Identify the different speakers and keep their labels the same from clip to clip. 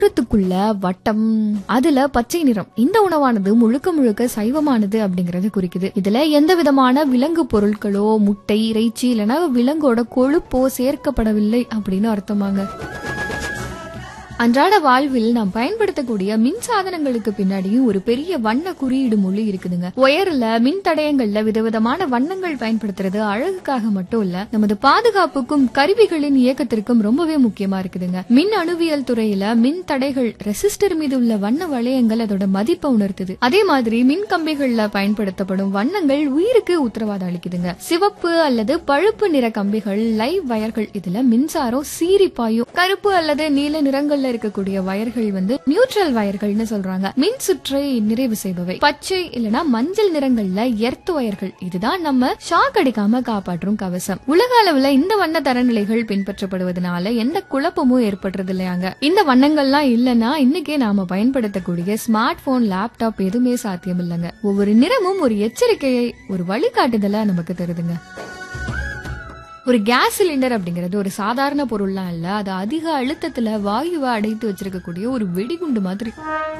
Speaker 1: வட்டத்துக்குள்ள வட்டம் அதுல பச்சை நிறம் இந்த உணவானது முழுக்க முழுக்க சைவமானது அப்படிங்கறது குறிக்குது இதுல எந்த விதமான விலங்கு பொருட்களோ முட்டை இறைச்சி இல்லைன்னா விலங்கோட கொழுப்போ சேர்க்கப்படவில்லை அப்படின்னு அர்த்தமாங்க அன்றாட வாழ்வில் நாம் பயன்படுத்தக்கூடிய மின் சாதனங்களுக்கு பின்னாடியும் ஒரு பெரிய வண்ண குறியீடு மொழி இருக்குதுங்க ஒயர்ல மின் தடயங்கள்ல விதவிதமான வண்ணங்கள் பயன்படுத்துறது அழகுக்காக மட்டும் இல்ல நமது பாதுகாப்புக்கும் கருவிகளின் இயக்கத்திற்கும் ரொம்பவே முக்கியமா இருக்குதுங்க மின் அணுவியல் துறையில மின் தடைகள் ரெசிஸ்டர் மீது உள்ள வண்ண வளையங்கள் அதோட மதிப்பை உணர்த்துது அதே மாதிரி மின் கம்பிகள்ல பயன்படுத்தப்படும் வண்ணங்கள் உயிருக்கு உத்தரவாதம் அளிக்குதுங்க சிவப்பு அல்லது பழுப்பு நிற கம்பிகள் லைவ் வயர்கள் இதுல மின்சாரம் சீறி பாயும் கருப்பு அல்லது நீல நிறங்கள்ல இருக்கக்கூடிய வயர்கள் வந்து நியூட்ரல் வயர்கள்னு சொல்றாங்க மின் சுற்றை நிறைவு செய்பவை பச்சை இல்லனா மஞ்சள் நிறங்கள்ல எர்த் வயர்கள் இதுதான் நம்ம ஷாக் அடிக்காம காப்பாற்றும் கவசம் உலக அளவுல இந்த வண்ண தரநிலைகள் பின்பற்றப்படுவதனால எந்த குழப்பமும் ஏற்படுறது இல்லையாங்க இந்த வண்ணங்கள்லாம் இல்லனா இன்னைக்கே நாம பயன்படுத்தக்கூடிய ஸ்மார்ட் போன் லேப்டாப் எதுவுமே சாத்தியம் இல்லைங்க ஒவ்வொரு நிறமும் ஒரு எச்சரிக்கையை ஒரு வழிகாட்டுதலை நமக்கு தருதுங்க ஒரு கேஸ் சிலிண்டர் அப்படிங்கிறது ஒரு சாதாரண பொருள்லாம் இல்ல அது அதிக அழுத்தத்துல வாயுவை அடைத்து வச்சிருக்கக்கூடிய ஒரு வெடிகுண்டு மாதிரி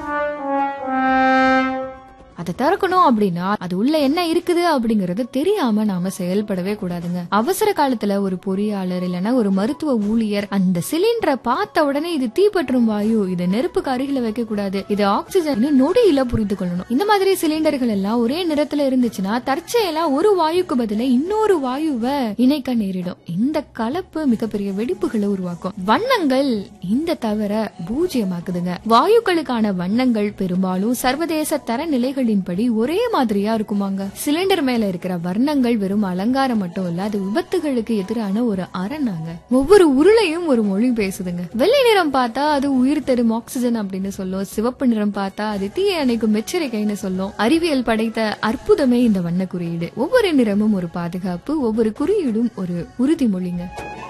Speaker 1: அதை திறக்கணும் அப்படின்னா அது உள்ள என்ன இருக்குது அப்படிங்கறது தெரியாம நாம செயல்படவே கூடாதுங்க அவசர காலத்துல ஒரு பொறியாளர் இல்லைன்னா ஒரு மருத்துவ ஊழியர் அந்த சிலிண்டரை பார்த்த உடனே இது தீப்பற்றும் வாயு இது நெருப்புக்கு அருகில வைக்க கூடாது இது ஆக்சிஜன் நொடியில புரிந்து கொள்ளணும் இந்த மாதிரி சிலிண்டர்கள் எல்லாம் ஒரே நிறத்துல இருந்துச்சுன்னா தற்செயலா ஒரு வாயுக்கு பதிலா இன்னொரு வாயுவை இணைக்க நேரிடும் இந்த கலப்பு மிகப்பெரிய வெடிப்புகளை உருவாக்கும் வண்ணங்கள் இந்த தவிர பூஜ்யமாக்குதுங்க வாயுக்களுக்கான வண்ணங்கள் பெரும்பாலும் சர்வதேச தரநிலைகளின்படி ஒரே மாதிரியா இருக்குமாங்க சிலிண்டர் மேல இருக்கிற வர்ணங்கள் வெறும் அலங்காரம் மட்டும் இல்ல அது விபத்துகளுக்கு எதிரான ஒரு அரணாங்க ஒவ்வொரு உருளையும் ஒரு மொழி பேசுதுங்க வெள்ளை நிறம் பார்த்தா அது உயிர் தரும் ஆக்சிஜன் அப்படின்னு சொல்லும் சிவப்பு நிறம் பார்த்தா அது தீயை அணைக்கும் எச்சரிக்கைன்னு சொல்லும் அறிவியல் படைத்த அற்புதமே இந்த வண்ண குறியீடு ஒவ்வொரு நிறமும் ஒரு பாதுகாப்பு ஒவ்வொரு குறியீடும் ஒரு உறுதிமொழிங்க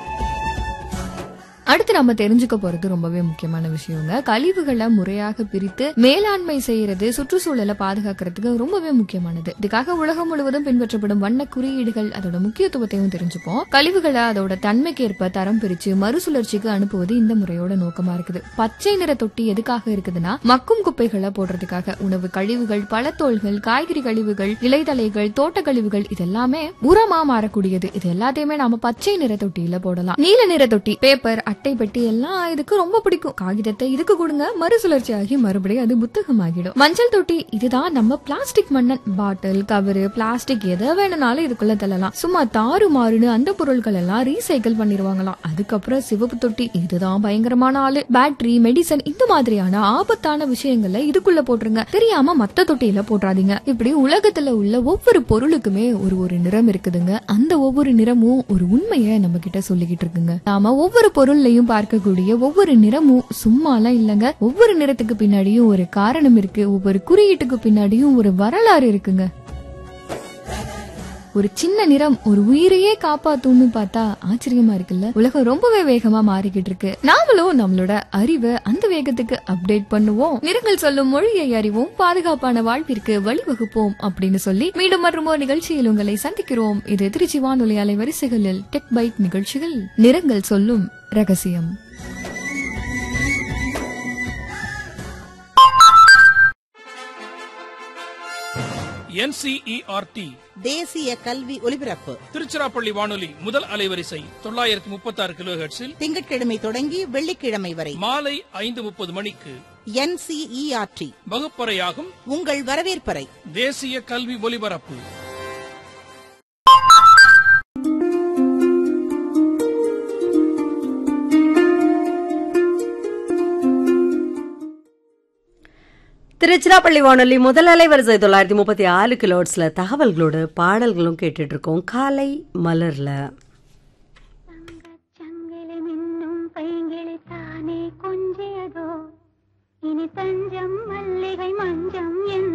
Speaker 1: அடுத்து நம்ம தெரிஞ்சுக்க போறது ரொம்பவே முக்கியமான விஷயங்க கழிவுகளை முறையாக பிரித்து மேலாண்மை செய்யறது சுற்றுச்சூழலை பாதுகாக்கிறதுக்கு ரொம்பவே முக்கியமானது இதுக்காக உலகம் முழுவதும் பின்பற்றப்படும் வண்ண குறியீடுகள் அதோட முக்கியத்துவத்தையும் தெரிஞ்சுப்போம் கழிவுகளை அதோட தன்மைக்கேற்ப தரம் பிரிச்சு மறுசுழற்சிக்கு அனுப்புவது இந்த முறையோட நோக்கமா இருக்குது பச்சை நிற தொட்டி எதுக்காக இருக்குதுன்னா மக்கும் குப்பைகளை போடுறதுக்காக உணவு கழிவுகள் பழத்தோல்கள் காய்கறி கழிவுகள் இலைதலைகள் தோட்ட கழிவுகள் இதெல்லாமே உரமா மாறக்கூடியது இது எல்லாத்தையுமே நாம பச்சை நிற தொட்டியில போடலாம் நீல நிற தொட்டி பேப்பர் அட்டை பெட்டி எல்லாம் இதுக்கு ரொம்ப பிடிக்கும் காகிதத்தை இதுக்கு கொடுங்க மறுசுழற்சி ஆகி மறுபடியும் அது புத்தகமாகிடும் மஞ்சள் தொட்டி இதுதான் நம்ம பிளாஸ்டிக் மண்ணன் பாட்டில் கவரு பிளாஸ்டிக் எதை வேணும்னாலும் இதுக்குள்ள தள்ளலாம் சும்மா தாறு மாறுன்னு அந்த பொருட்கள் எல்லாம் ரீசைக்கிள் பண்ணிருவாங்களாம் அதுக்கப்புறம் சிவப்பு தொட்டி இதுதான் பயங்கரமான ஆளு பேட்டரி மெடிசன் இந்த மாதிரியான ஆபத்தான விஷயங்களை இதுக்குள்ள போட்டுருங்க தெரியாம மத்த தொட்டியில போட்டுறாதீங்க இப்படி உலகத்துல உள்ள ஒவ்வொரு பொருளுக்குமே ஒரு ஒரு நிறம் இருக்குதுங்க அந்த ஒவ்வொரு நிறமும் ஒரு உண்மையை நம்ம கிட்ட சொல்லிக்கிட்டு இருக்குங்க நாம ஒவ்வொரு பொருள்லையும் பார்க்கக்கூடிய ஒவ்வொரு நிறமும் சும்மாலாம் இல்லைங்க ஒவ்வொரு நிறத்துக்கு பின்னாடியும் ஒரு காரணம் இருக்கு ஒவ்வொரு குறியீட்டுக்கு பின்னாடியும் ஒரு வரலாறு இருக்குங்க ஒரு சின்ன நிறம் ஒரு உயிரையே காப்பாத்தும்னு பார்த்தா ஆச்சரியமா இருக்குல்ல உலகம் ரொம்பவே வேகமா மாறிக்கிட்டு இருக்கு நாமளும் நம்மளோட அறிவை அந்த வேகத்துக்கு அப்டேட் பண்ணுவோம் நிறங்கள் சொல்லும் மொழியை அறிவோம் பாதுகாப்பான வாழ்விற்கு வழிவகுப்போம் அப்படின்னு சொல்லி மீண்டும் மற்றும் ஒரு நிகழ்ச்சியில் உங்களை சந்திக்கிறோம் இது திருச்சி வானொலி அலை வரிசைகளில் டெக் பைட் நிகழ்ச்சிகள் நிறங்கள் சொல்லும் ரகசியம்
Speaker 2: என்சிஇஆர்டி
Speaker 3: தேசிய கல்வி ஒலிபரப்பு
Speaker 2: திருச்சிராப்பள்ளி வானொலி முதல் அலைவரிசை தொள்ளாயிரத்தி முப்பத்தி ஆறு கிலோ ஹெர்ட்ஸில்
Speaker 3: திங்கட்கிழமை தொடங்கி வெள்ளிக்கிழமை வரை
Speaker 2: மாலை ஐந்து முப்பது மணிக்கு
Speaker 3: என்சிஇஆர்டி
Speaker 2: வகுப்பறையாகும்
Speaker 3: உங்கள் வரவேற்பறை
Speaker 2: தேசிய கல்வி ஒலிபரப்பு
Speaker 4: திருச்சிராப்பள்ளி வானொலி முதல் அலைவரிசை தொள்ளாயிரத்தி முப்பத்தி ஆறு கிலோட்ஸ்ல தகவல்களோடு பாடல்களும் கேட்டுட்டு இருக்கோம் காலை மலர்ல
Speaker 5: சங்கிலி மின்னும் பைங்கிளி தானே கொஞ்சியதோ இனி தஞ்சம் மல்லிகை மஞ்சம் என்